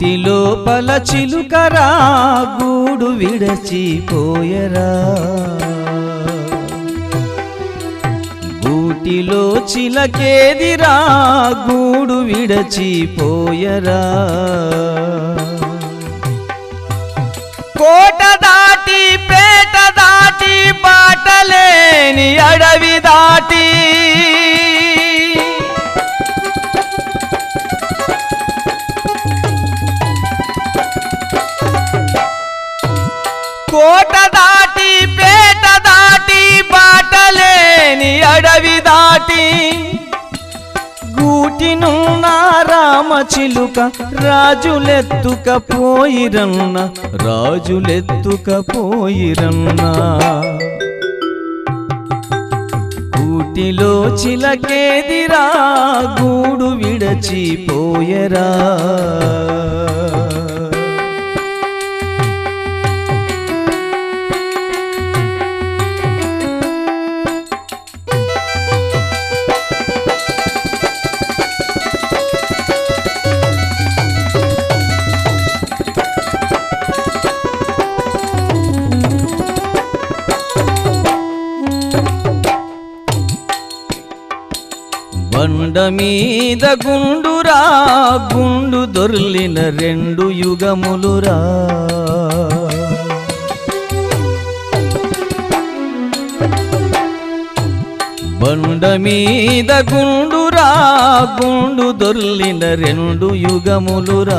గూటి లోపల చిలుకరా గూడు విడచిపోయరా గూటిలో చిలకేదిరా గూడు విడచిపోయరా కోట దాటి పేట దాటి బాటలేని అడవి దాటి కోట దాటి పేట దాటి బాటలేని అడవి దాటి గూటినున్న రామ చిలుక రాజులెత్తుక పోయిరన్న రాజులెత్తుక పోయిరన్న గూటిలో చిలకేదిరా గూడు విడచిపోయరా బండ మీద గుండురా గుండు దొర్లిన రెండు యుగములురా బండ మీద గుండురా గుండు దొర్లిన రెండు యుగములురా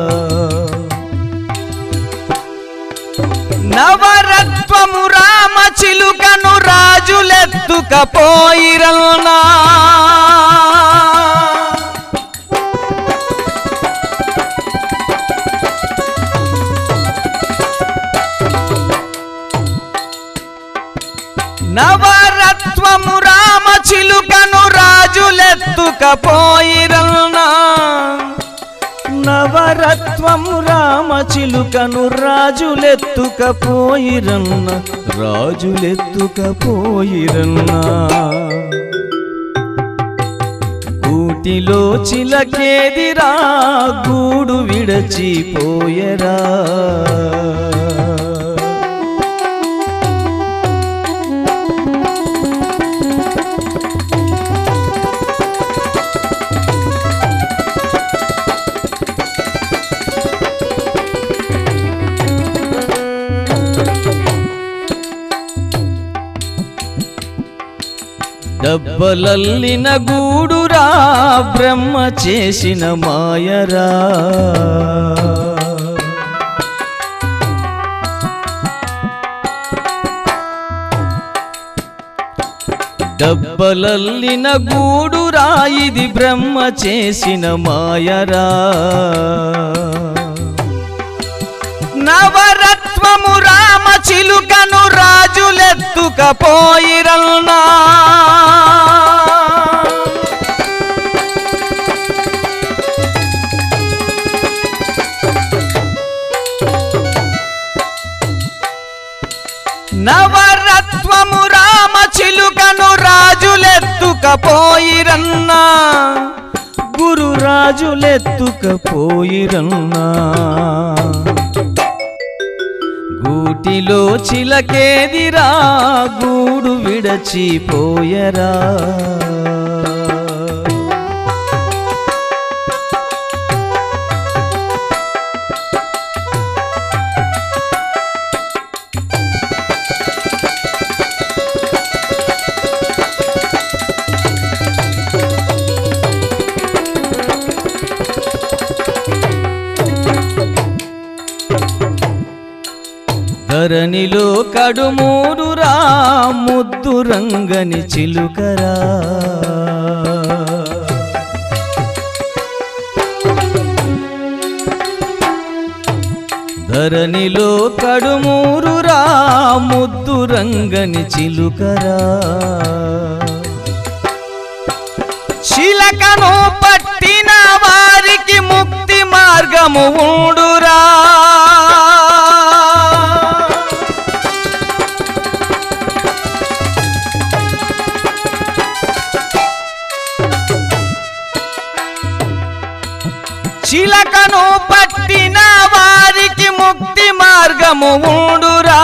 నవరత్వము రామ చిలుకను రాజులెత్తుకపోయిరన్నా నవరత్వము రామ చిలుకను రాజులెత్తుకపోయిరన్నా నవరత్వము రామ చిలుకను రాజులెత్తుకపోయిరన్న రాజులెత్తుకపోయిరన్న గూటిలో చిలకేదిరా గూడు విడచిపోయరా డబ్బలల్లిన గూడురా బ్రహ్మ చేసిన మాయరా డబ్బలల్లిన గూడురా ఇది బ్రహ్మ చేసిన మాయరా నవరత్వము రామ చిలుకను రాజులెత్తుకపోయిరన్నా నవరత్వము రామ చిలుకను రాజులెత్తుకపోయిరన్నా గురు రాజులెత్తుకపోయిరన్నా గూటిలో చిలకేదిరా గూడు విడచిపోయరా ధరణిలో కడుమూరురా ముద్దు రంగని చిలుకరా ధరణిలో కడుమూరురా ముద్దు రంగని చిలుకరా చిలకను పట్టిన వారికి ముక్తి మార్గము ఉండురా చిలకను పట్టిన వారికి ముక్తి మార్గము ఉండురా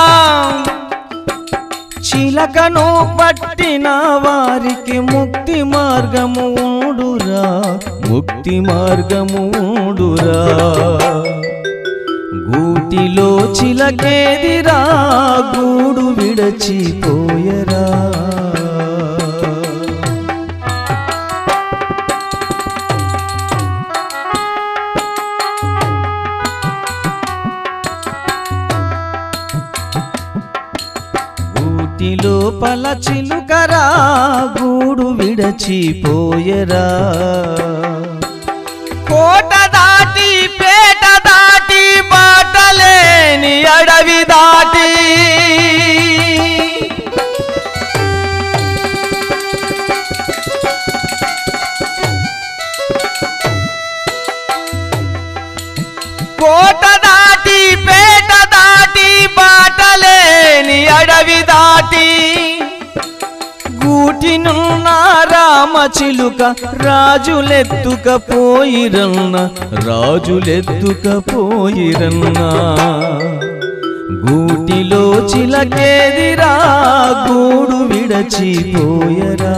చిలకను పట్టిన వారికి ముక్తి మార్గము ఉండురా ముక్తి మార్గము ఉండురా గూటిలో చిలకేదిరా గూడు విడచిపోయరా గూటిలో పల చిలుకరా గూడు విడచిపోయరా కోట దాటి పేట దాటి బాటలేని అడవి దాటి కోట దాటి పేట దాటి బాటలేని అడవి దాటి గూటినున్న రామ చిలుక రాజులెత్తుక పోయిరన్న రాజులెత్తుక పోయిరన్న గూటిలో చిలకేదిరా గూడు విడచిపోయరా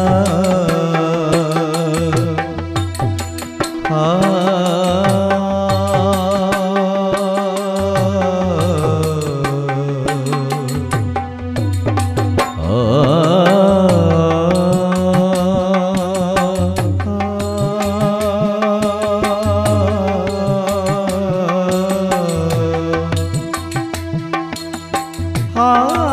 ఆ